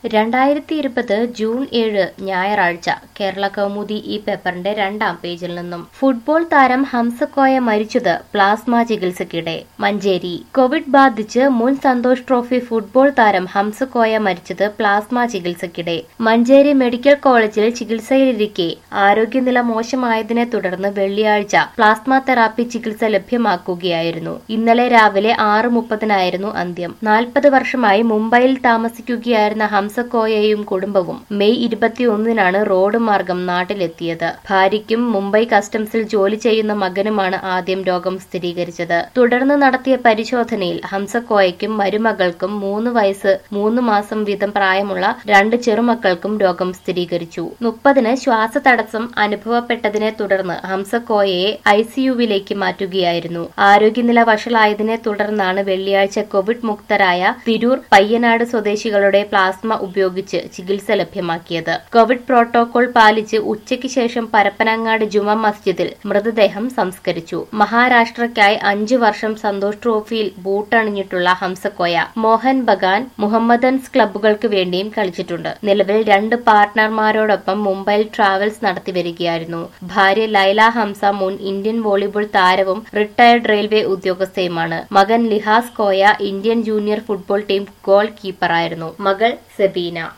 രണ്ടായിരത്തി ഇരുപത് ജൂൺ ഏഴ് ഞായറാഴ്ച കേരള കൗമുദി ഈ പേപ്പറിന്റെ രണ്ടാം പേജിൽ നിന്നും ഫുട്ബോൾ താരം ഹംസക്കോയ മരിച്ചത് പ്ലാസ്മ ചികിത്സയ്ക്കിടെ മഞ്ചേരി കോവിഡ് ബാധിച്ച് മുൻ സന്തോഷ് ട്രോഫി ഫുട്ബോൾ താരം ഹംസക്കോയ മരിച്ചത് പ്ലാസ്മ ചികിത്സയ്ക്കിടെ മഞ്ചേരി മെഡിക്കൽ കോളേജിൽ ചികിത്സയിലിരിക്കെ ആരോഗ്യനില മോശമായതിനെ തുടർന്ന് വെള്ളിയാഴ്ച പ്ലാസ്മ തെറാപ്പി ചികിത്സ ലഭ്യമാക്കുകയായിരുന്നു ഇന്നലെ രാവിലെ ആറ് മുപ്പതിനായിരുന്നു അന്ത്യം നാൽപ്പത് വർഷമായി മുംബൈയിൽ താമസിക്കുകയായിരുന്ന ഹംസക്കോയയും കുടുംബവും മെയ് ഇരുപത്തിയൊന്നിനാണ് റോഡ് മാർഗം നാട്ടിലെത്തിയത് ഭാര്യയ്ക്കും മുംബൈ കസ്റ്റംസിൽ ജോലി ചെയ്യുന്ന മകനുമാണ് ആദ്യം രോഗം സ്ഥിരീകരിച്ചത് തുടർന്ന് നടത്തിയ പരിശോധനയിൽ ഹംസക്കോയയ്ക്കും മരുമകൾക്കും മൂന്ന് വയസ്സ് മൂന്ന് മാസം വീതം പ്രായമുള്ള രണ്ട് ചെറുമക്കൾക്കും രോഗം സ്ഥിരീകരിച്ചു മുപ്പതിന് ശ്വാസതടസ്സം അനുഭവപ്പെട്ടതിനെ തുടർന്ന് ഹംസക്കോയയെ ഐസിയുവിലേക്ക് മാറ്റുകയായിരുന്നു ആരോഗ്യനില വഷളായതിനെ തുടർന്നാണ് വെള്ളിയാഴ്ച കോവിഡ് മുക്തരായ തിരൂർ പയ്യനാട് സ്വദേശികളുടെ പ്ലാസ്മ ഉപയോഗിച്ച് ചികിത്സ ലഭ്യമാക്കിയത് കോവിഡ് പ്രോട്ടോകോൾ പാലിച്ച് ഉച്ചയ്ക്ക് ശേഷം പരപ്പനങ്ങാട് ജുമ മസ്ജിദിൽ മൃതദേഹം സംസ്കരിച്ചു മഹാരാഷ്ട്രയ്ക്കായി അഞ്ചു വർഷം സന്തോഷ് ട്രോഫിയിൽ ബൂട്ടണിഞ്ഞിട്ടുള്ള ഹംസക്കോയ മോഹൻ ബഗാൻ മുഹമ്മദൻസ് ക്ലബ്ബുകൾക്ക് വേണ്ടിയും കളിച്ചിട്ടുണ്ട് നിലവിൽ രണ്ട് പാർട്ട്ണർമാരോടൊപ്പം മുംബൈയിൽ ട്രാവൽസ് നടത്തി വരികയായിരുന്നു ഭാര്യ ലൈല ഹംസ മുൻ ഇന്ത്യൻ വോളിബോൾ താരവും റിട്ടയർഡ് റെയിൽവേ ഉദ്യോഗസ്ഥയുമാണ് മകൻ Lihas Koya Indian junior football team goal കീപ്പറായിരുന്നു മകൾ സെബീന